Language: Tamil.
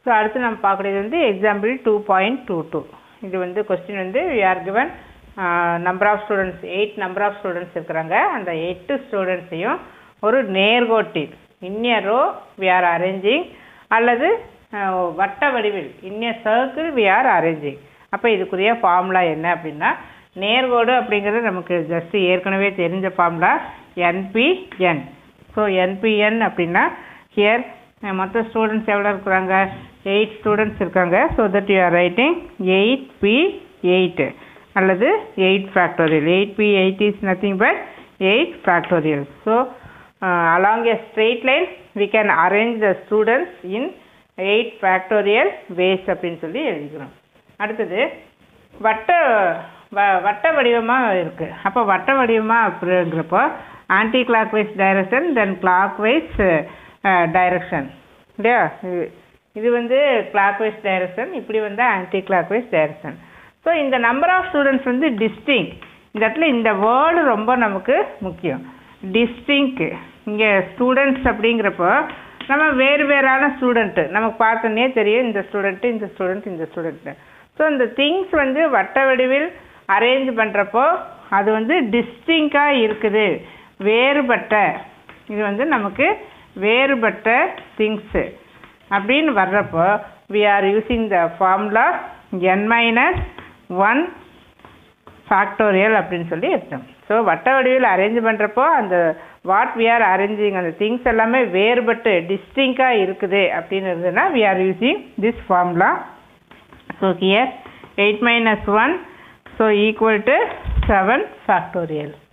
ஸோ அடுத்து நம்ம பார்க்கக்கூடியது வந்து example two point two two இது வந்து கொஸ்டின் வந்து we are given number of students eight number of students இருக்கிறாங்க அந்த எட்டு ஸ்டூடெண்ட்ஸையும் ஒரு நேர்கோட்டில் in a row we are arranging அல்லது அஹ், வட்ட வடிவில் in a circle we are arranging அப்போ இதுக்குரிய ஃபார்முலா என்ன அப்படின்னா நேர்கோடு அப்படிங்கிறது நமக்கு ஜஸ்ட் ஏற்கனவே தெரிஞ்ச ஃபார்முலா என்பிஎன் ஸோ என்பிஎன் அப்படின்னா ஹியர் மொத்த ஸ்டூடெண்ட்ஸ் எவ்வளோ இருக்கிறாங்க எயிட் ஸ்டூடெண்ட்ஸ் இருக்காங்க so that you are writing eight P eight அல்லது eight factorial eight P eight is nothing but eight factorial so along a straight line we can arrange the students in eight factorial ways அப்படின்னு சொல்லி எழுதிக்கிறோம் அடுத்தது வட்ட வ வட்ட வடிவமாக இருக்குது அப்போ வட்ட வடிவமாக அப்படிங்கிறப்போ clock wise direction then clock wise direction இல்லையா இது- இது வந்து கிளாக் வைஸ் டைரக்ஷன் இப்படி வந்து clock wise direction so இந்த நம்பர் ஆஃப் ஸ்டூடெண்ட்ஸ் வந்து டிஸ்டிங் இந்த இடத்துல இந்த வேர்டு ரொம்ப நமக்கு முக்கியம் டிஸ்டிங்க் இங்கே ஸ்டூடெண்ட்ஸ் அப்படிங்கிறப்போ நம்ம வேறு வேறான ஸ்டூடெண்ட்டு நமக்கு பார்த்தோன்னே தெரியும் இந்த ஸ்டூடெண்ட்டு இந்த ஸ்டூடெண்ட் இந்த ஸ்டூடெண்ட்டு ஸோ இந்த திங்ஸ் வந்து வட்ட வடிவில் அரேஞ்ச் பண்ணுறப்போ அது வந்து டிஸ்டிங்காக இருக்குது வேறுபட்ட இது வந்து நமக்கு வேறுபட்ட திங்ஸு அப்படின்னு வர்றப்போ we are using the formula N minus one factorial அப்படின்னு சொல்லி எடுத்தோம் ஸோ வட்ட வடிவில் அரேஞ்ச் பண்ணுறப்போ அந்த வாட் வி ஆர் அரேஞ்சிங் அந்த திங்ஸ் எல்லாமே வேறுபட்டு டிஸ்டிங்காக இருக்குது அப்படின்னு இருந்ததுன்னா we are using this formula so here eight minus one so equal to seven factorial